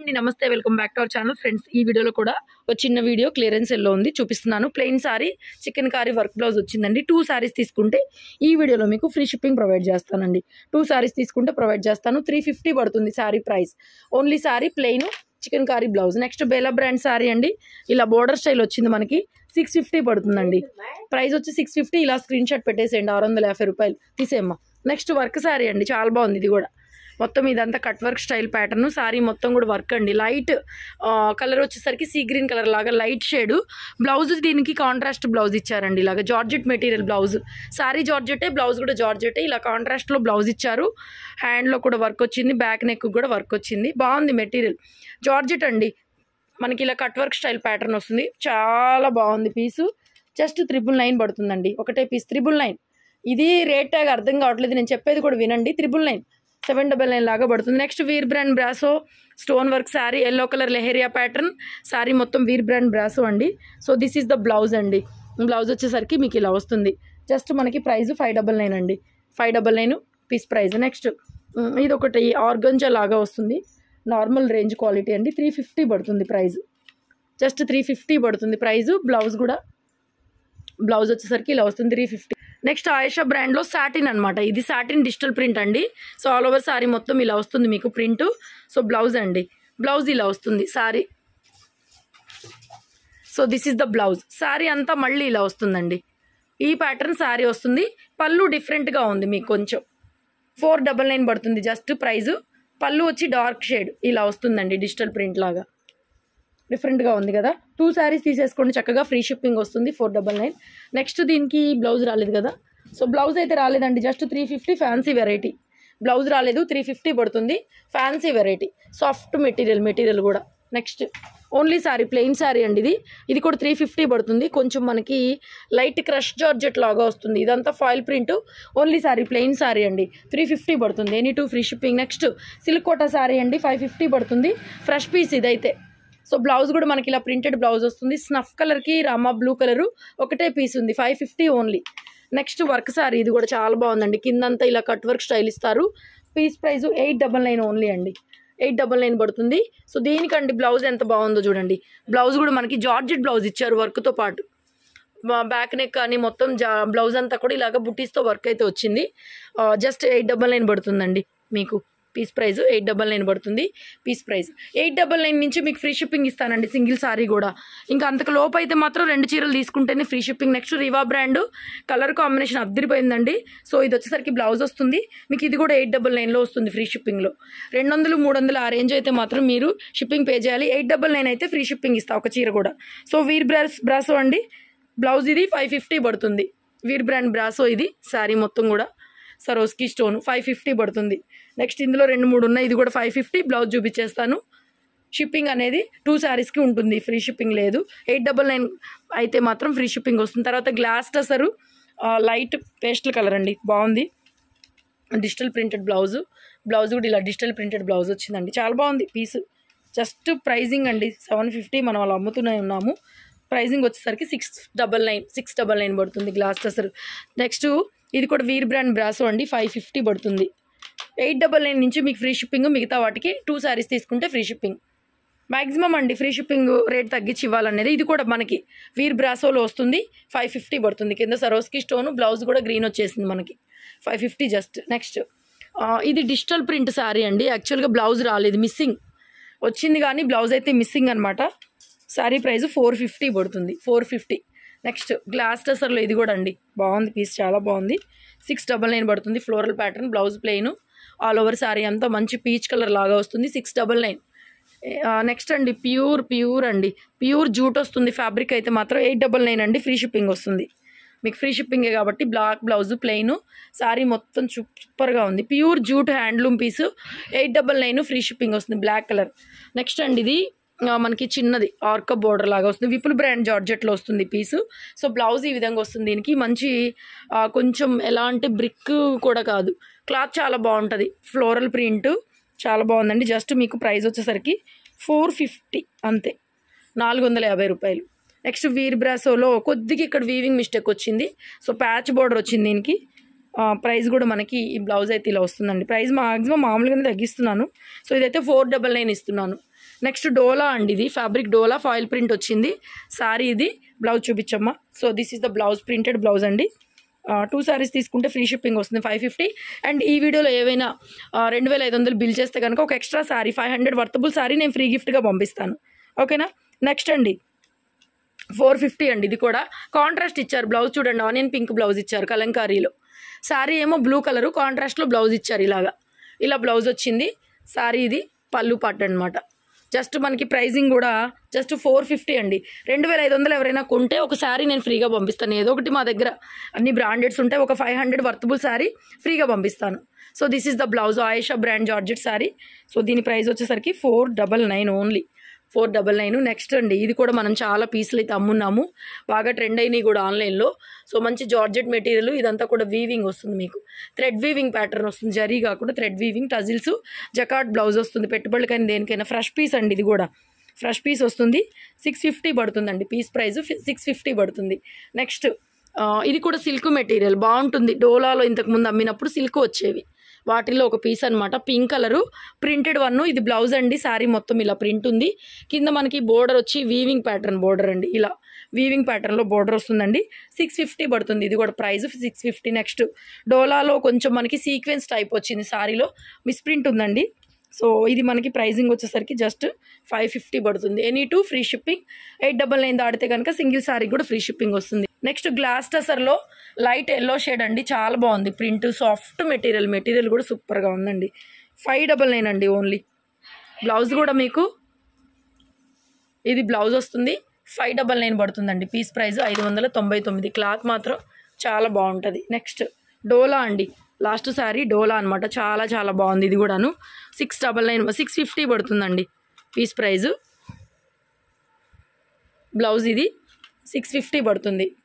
అండి నమస్తే welcome back to our channel friends ఈ వీడియోలో కూడా ఒక చిన్న వీడియో క్లియరెన్స్ ఎల్లో ఉంది చూపిస్తున్నాను plain sari chikankari work blouse వచ్చిందండి టూ సారీస్ తీసుకుంటే ఈ వీడియోలో మీకు ఫ్రీ షిప్పింగ్ ప్రొవైడ్ చేస్తానండి టూ సారీస్ తీసుకుంటే ప్రొవైడ్ చేస్తాను త్రీ ఫిఫ్టీ పడుతుంది sari price only sari plain chikankari blouse next Bela brand sari అండి ఇలా బోర్డర్ స్టైల్ వచ్చింది మనకి సిక్స్ ఫిఫ్టీ పడుతుందండి ప్రైస్ వచ్చి సిక్స్ ఫిఫ్టీ ఇలా స్క్రీన్ షాట్ పెట్టేసేయండి ఆరు వందల యాభై రూపాయలు తీసేయమ్మా నెక్స్ట్ వర్క్ సారీ అండి చాలా బాగుంది ఇది కూడా మొత్తం ఇదంతా cut work style pattern sari మొత్తం కూడా వర్క్ అండి లైట్ కలర్ వచ్చేసరికి సీ గ్రీన్ కలర్ లాగా లైట్ షేడ్ బ్లౌజ్ దీనికి కాంట్రాస్ట్ బ్లౌజ్ ఇచ్చారండి ఇలాగ జార్జెట్ మెటీరియల్ బ్లౌజ్ సారీ జార్జెటే బ్లౌజ్ కూడా జార్జెటే ఇలా కాంట్రాస్ట్లో బ్లౌజ్ ఇచ్చారు హ్యాండ్లో కూడా వర్క్ వచ్చింది బ్యాక్ నెక్ కూడా వర్క్ వచ్చింది బాగుంది మెటీరియల్ జార్జెట్ అండి మనకి ఇలా కట్ వర్క్ స్టైల్ ప్యాటర్న్ వస్తుంది చాలా బాగుంది పీసు జస్ట్ త్రిబుల్ నైన్ పడుతుందండి ఒకటే పీస్ త్రిబుల్ నైన్ ఇది రేట్ ట్యాగ్ అర్థం కావట్లేదు నేను చెప్పేది కూడా వినండి triple nine seven double nine లాగా పడుతుంది next Veer brand brasso stone work sari yellow colour leheriya pattern sari మొత్తం వీర్ బ్రాండ్ బ్రాసో అండి so this is the blouse అండి బ్లౌజ్ వచ్చేసరికి మీకు ఇలా వస్తుంది జస్ట్ మనకి ప్రైస్ ఫైవ్ డబల్ నైన్ అండి five double nine piece price next ఇది ఒకటి ఆర్గంజా లాగా వస్తుంది నార్మల్ రేంజ్ క్వాలిటీ అండి త్రీ ఫిఫ్టీ పడుతుంది ప్రైస్ జస్ట్ త్రీ ఫిఫ్టీ పడుతుంది ప్రైస్ బ్లౌజ్ కూడా బ్లౌజ్ వచ్చేసరికి ఇలా వస్తుంది త్రీ ఫిఫ్టీ నెక్స్ట్ ఆయేషా బ్రాండ్లో సాటిన్ అనమాట ఇది సాటిన్ డిజిటల్ ప్రింట్ అండి సో ఆల్ ఓవర్ సారీ మొత్తం ఇలా వస్తుంది మీకు ప్రింట్ సో బ్లౌజ్ అండి బ్లౌజ్ ఇలా వస్తుంది sari so this is the blouse sari అంతా మళ్ళీ ఇలా వస్తుందండి ఈ ప్యాటర్న్ సారీ వస్తుంది పళ్ళు డిఫరెంట్గా ఉంది మీకు కొంచెం ఫోర్ డబల్ నైన్ పడుతుంది జస్ట్ ప్రైజు పళ్ళు వచ్చి డార్క్ షేడ్ ఇలా వస్తుందండి డిజిటల్ ప్రింట్ లాగా డిఫరెంట్గా ఉంది కదా టూ శారీస్ తీసేసుకోండి చక్కగా ఫ్రీ షిప్పింగ్ వస్తుంది ఫోర్ డబల్ నైన్ నెక్స్ట్ దీనికి బ్లౌజ్ రాలేదు కదా సో బ్లౌజ్ అయితే రాలేదండి just three fifty fancy variety blouse రాలేదు త్రీ ఫిఫ్టీ పడుతుంది fancy variety soft material material కూడా next only sari plain sari అండి ఇది ఇది కూడా త్రీ ఫిఫ్టీ పడుతుంది కొంచెం మనకి లైట్ క్రష్ జార్జెట్ లాగా వస్తుంది ఇదంతా foil print only sari plain sari అండి త్రీ ఫిఫ్టీ పడుతుంది any two free shipping next silk Kota sari అండి ఫైవ్ ఫిఫ్టీ పడుతుంది ఫ్రెష్ పీస్ ఇదైతే సో బ్లౌజ్ కూడా మనకి ఇలా ప్రింటెడ్ బ్లౌజ్ వస్తుంది స్నఫ్ కలర్కి రామా బ్లూ కలరు ఒకటే పీస్ ఉంది five fifty only next work sari ఇది కూడా చాలా బాగుందండి కిందంతా ఇలా కట్ వర్క్ స్టైల్ ఇస్తారు piece price eight double nine only అండి ఎయిట్ డబల్ నైన్ పడుతుంది సో దీనికండి బ్లౌజ్ ఎంత బాగుందో చూడండి బ్లౌజ్ కూడా మనకి జార్జెట్ బ్లౌజ్ ఇచ్చారు వర్క్తో పాటు బ్యాక్ నెక్ కానీ మొత్తం జా బ్లౌజ్ అంతా కూడా ఇలాగ బుటీస్తో వర్క్ అయితే వచ్చింది జస్ట్ ఎయిట్ డబల్ నైన్ పడుతుందండి మీకు piece price eight double nine పడుతుంది piece price eight double nine నుంచి మీకు ఫ్రీ షిప్పింగ్ ఇస్తానండి సింగిల్ సారీ కూడా ఇంకా అంతకు లోపు అయితే మాత్రం రెండు చీరలు తీసుకుంటేనే free shipping next Riva brand colour combination అద్దరిపోయిందండి సో ఇది వచ్చేసరికి బ్లౌజ్ వస్తుంది మీకు ఇది కూడా ఎయిట్ డబల్ నైన్లో వస్తుంది ఫ్రీ షిప్పింగ్లో రెండు వందలు మూడు వందలు ఆ రేంజ్ అయితే మాత్రం మీరు షిప్పింగ్ పే చేయాలి ఎయిట్ డబల్ నైన్ అయితే ఫ్రీ షిప్పింగ్ ఇస్తా ఒక చీర కూడా సో వీర్ బ్రాస్ బ్రాసో అండి బ్లౌజ్ ఇది ఫైవ్ ఫిఫ్టీ పడుతుంది వీర్ బ్రాండ్ బ్రాసో ఇది శారీ మొత్తం కూడా సరోస్కి స్టోన్ ఫైవ్ ఫిఫ్టీ పడుతుంది నెక్స్ట్ ఇందులో రెండు మూడు ఉన్నాయి ఇది కూడా ఫైవ్ ఫిఫ్టీ బ్లౌజ్ చూపించేస్తాను షిప్పింగ్ అనేది టూ శారీస్కి ఉంటుంది ఫ్రీ షిప్పింగ్ లేదు ఎయిట్ డబల్ నైన్ అయితే మాత్రం ఫ్రీ షిప్పింగ్ వస్తుంది తర్వాత glass tussar light pastel colour అండి బాగుంది డిజిటల్ ప్రింటెడ్ బ్లౌజ్ బ్లౌజ్ కూడా ఇలా డిజిటల్ ప్రింటెడ్ బ్లౌజ్ వచ్చిందండి చాలా బాగుంది పీస్ జస్ట్ ప్రైజింగ్ అండి సెవెన్ ఫిఫ్టీ మనం అలా అమ్ముతూనే ఉన్నాము ప్రైజింగ్ వచ్చేసరికి six double nine six double nine పడుతుంది గ్లాస్ టసర్ నెక్స్ట్ ఇది కూడా వీర్ బ్రాండ్ బ్రాసో అండి ఫైవ్ ఫిఫ్టీ పడుతుంది ఎయిట్ డబల్ నైన్ నుంచి మీకు ఫ్రీ షిప్పింగ్ మిగతా వాటికి టూ శారీస్ తీసుకుంటే ఫ్రీ షిప్పింగ్ మ్యాక్సిమం అండి ఫ్రీ షిప్పింగ్ రేట్ తగ్గించి ఇవ్వాలనేది ఇది కూడా మనకి వీర్ బ్రాసోలో వస్తుంది ఫైవ్ ఫిఫ్టీ పడుతుంది కింద సరోస్కి స్టోన్ బ్లౌజ్ కూడా గ్రీన్ వచ్చేసింది మనకి ఫైవ్ ఫిఫ్టీ జస్ట్ నెక్స్ట్ ఇది డిజిటల్ ప్రింట్ శారీ అండి యాక్చువల్గా బ్లౌజ్ రాలేదు మిస్సింగ్ వచ్చింది కానీ బ్లౌజ్ అయితే మిస్సింగ్ అనమాట శారీ ప్రైస్ ఫోర్ ఫిఫ్టీ పడుతుంది ఫోర్ ఫిఫ్టీ నెక్స్ట్ గ్లాస్ టసర్లో ఇది కూడా అండి బాగుంది పీస్ చాలా బాగుంది సిక్స్ డబల్ నైన్ పడుతుంది floral pattern blouse plain all over sari అంతా మంచి పీచ్ కలర్ లాగా వస్తుంది సిక్స్ డబల్ నైన్ నెక్స్ట్ అండి ప్యూర్ ప్యూర్ అండి ప్యూర్ జూట్ వస్తుంది ఫ్యాబ్రిక్ అయితే మాత్రం ఎయిట్ డబల్ నైన్ అండి ఫ్రీ షిప్పింగ్ వస్తుంది మీకు ఫ్రీ షిప్పింగే కాబట్టి బ్లాక్ బ్లౌజ్ ప్లెయిన్ శారీ మొత్తం సూపర్గా ఉంది pure jute handloom piece eight double nine free shipping వస్తుంది బ్లాక్ కలర్ నెక్స్ట్ అండి ఇది మనకి చిన్నది ఆర్క బోర్డర్ లాగా వస్తుంది విపుల్ బ్రాండ్ జార్జెట్లో వస్తుంది పీసు సో బ్లౌజ్ ఈ విధంగా వస్తుంది దీనికి మంచి కొంచెం ఎలాంటి బ్రిక్ కూడా కాదు క్లాత్ చాలా బాగుంటుంది ఫ్లోరల్ ప్రింట్ చాలా బాగుందండి జస్ట్ మీకు ప్రైస్ వచ్చేసరికి ఫోర్ ఫిఫ్టీ అంతే నాలుగు వందల యాభై రూపాయలు నెక్స్ట్ వీర్ బ్రాసోలో కొద్దిగా ఇక్కడ వీవింగ్ మిస్టేక్ వచ్చింది సో ప్యాచ్ బోర్డర్ వచ్చింది దీనికి ప్రైస్ కూడా మనకి ఈ బ్లౌజ్ అయితే ఇలా వస్తుందండి ప్రైస్ మాక్సిమం మామూలుగానే తగ్గిస్తున్నాను సో ఇదైతే ఫోర్ డబల్ నైన్ ఇస్తున్నాను నెక్స్ట్ డోలా అండి ఇది ఫ్యాబ్రిక్ డోలా ఫాయిల్ ప్రింట్ వచ్చింది సారీ ఇది బ్లౌజ్ చూపించమ్మా so this is the blouse printed blouse అండి టూ సారీస్ తీసుకుంటే ఫ్రీ షిప్పింగ్ వస్తుంది ఫైవ్ ఫిఫ్టీ అండ్ ఈ వీడియోలో ఏవైనా రెండు వేల ఐదు వందలు బిల్ చేస్తే కనుక ఒక extra sari five hundred worthable sari నేను ఫ్రీ గిఫ్ట్గా పంపిస్తాను ఓకేనా నెక్స్ట్ అండి ఫోర్ ఫిఫ్టీ అండి ఇది కూడా కాంట్రాస్ట్ ఇచ్చారు బ్లౌజ్ చూడండి ఆనియన్ పింక్ బ్లౌజ్ ఇచ్చారు కలంకారీలో శారీ ఏమో బ్లూ కలరు కాంట్రాస్ట్లో బ్లౌజ్ ఇచ్చారు ఇలాగా ఇలా బ్లౌజ్ వచ్చింది శారీ ఇది పళ్ళు పట్టు అనమాట జస్ట్ మనకి ప్రైజింగ్ కూడా జస్ట్ ఫోర్ ఫిఫ్టీ అండి రెండు వేల ఐదు వందలు ఎవరైనా కొంటే ఒక శారీ నేను ఫ్రీగా పంపిస్తాను ఏదో ఒకటి మా దగ్గర అన్ని బ్రాండెడ్స్ ఉంటాయి ఒక ఫైవ్ హండ్రెడ్ వర్తబుల్ శారీ ఫ్రీగా పంపిస్తాను so this is the blouse Ayesha brand georgette sari so దీని ప్రైస్ వచ్చేసరికి four double nine only four double nine next అండి ఇది కూడా మనం చాలా పీసులు అయితే అమ్మున్నాము బాగా ట్రెండ్ అయినాయి కూడా ఆన్లైన్లో సో మంచి జార్జెట్ మెటీరియల్ ఇదంతా కూడా వీవింగ్ వస్తుంది మీకు థ్రెడ్ వీవింగ్ ప్యాటర్న్ వస్తుంది జరీ కాకుండా thread weaving tassels jacquard blouse వస్తుంది పెట్టుబడులకైనా దేనికైనా ఫ్రెష్ పీస్ అండి ఇది కూడా ఫ్రెష్ పీస్ వస్తుంది సిక్స్ ఫిఫ్టీ పడుతుందండి పీస్ ప్రైస్ సిక్స్ ఫిఫ్టీ పడుతుంది నెక్స్ట్ ఇది కూడా సిల్క్ మెటీరియల్ బాగుంటుంది డోలాలో ఇంతకుముందు అమ్మినప్పుడు సిల్క్ వచ్చేవి వాటిల్లో ఒక పీస్ అనమాట పింక్ కలరు ప్రింటెడ్ వన్ ఇది బ్లౌజ్ అండి శారీ మొత్తం ఇలా ప్రింట్ ఉంది కింద మనకి బోర్డర్ వచ్చి వీవింగ్ ప్యాటర్న్ బోర్డర్ అండి ఇలా వీవింగ్ ప్యాటర్న్లో బోర్డర్ వస్తుందండి సిక్స్ ఫిఫ్టీ పడుతుంది ఇది కూడా ప్రైస్ సిక్స్ ఫిఫ్టీ నెక్స్ట్ డోలాలో కొంచెం మనకి సీక్వెన్స్ టైప్ వచ్చింది శారీలో మిస్ప్రింట్ ఉందండి సో ఇది మనకి ప్రైజింగ్ వచ్చేసరికి జస్ట్ ఫైవ్ ఫిఫ్టీ పడుతుంది any two free shipping eight double nine దాటితే కనుక సింగిల్ సారీ కూడా ఫ్రీ షిప్పింగ్ వస్తుంది నెక్స్ట్ గ్లాస్ టసర్లో లైట్ ఎల్లో షేడ్ అండి చాలా బాగుంది ప్రింట్ సాఫ్ట్ మెటీరియల్ మెటీరియల్ కూడా సూపర్గా ఉందండి ఫైవ్ డబల్ నైన్ అండి ఓన్లీ బ్లౌజ్ కూడా మీకు ఇది బ్లౌజ్ వస్తుంది ఫైవ్ డబల్ నైన్ పడుతుందండి పీస్ ప్రైస్ ఐదు వందల తొంభై తొమ్మిది క్లాత్ మాత్రం చాలా బాగుంటుంది నెక్స్ట్ డోలా అండి లాస్ట్ శారీ డోలా అనమాట చాలా చాలా బాగుంది ఇది కూడాను six double nine six fifty పడుతుందండి పీస్ ప్రైజు బ్లౌజ్ ఇది సిక్స్ ఫిఫ్టీ పడుతుంది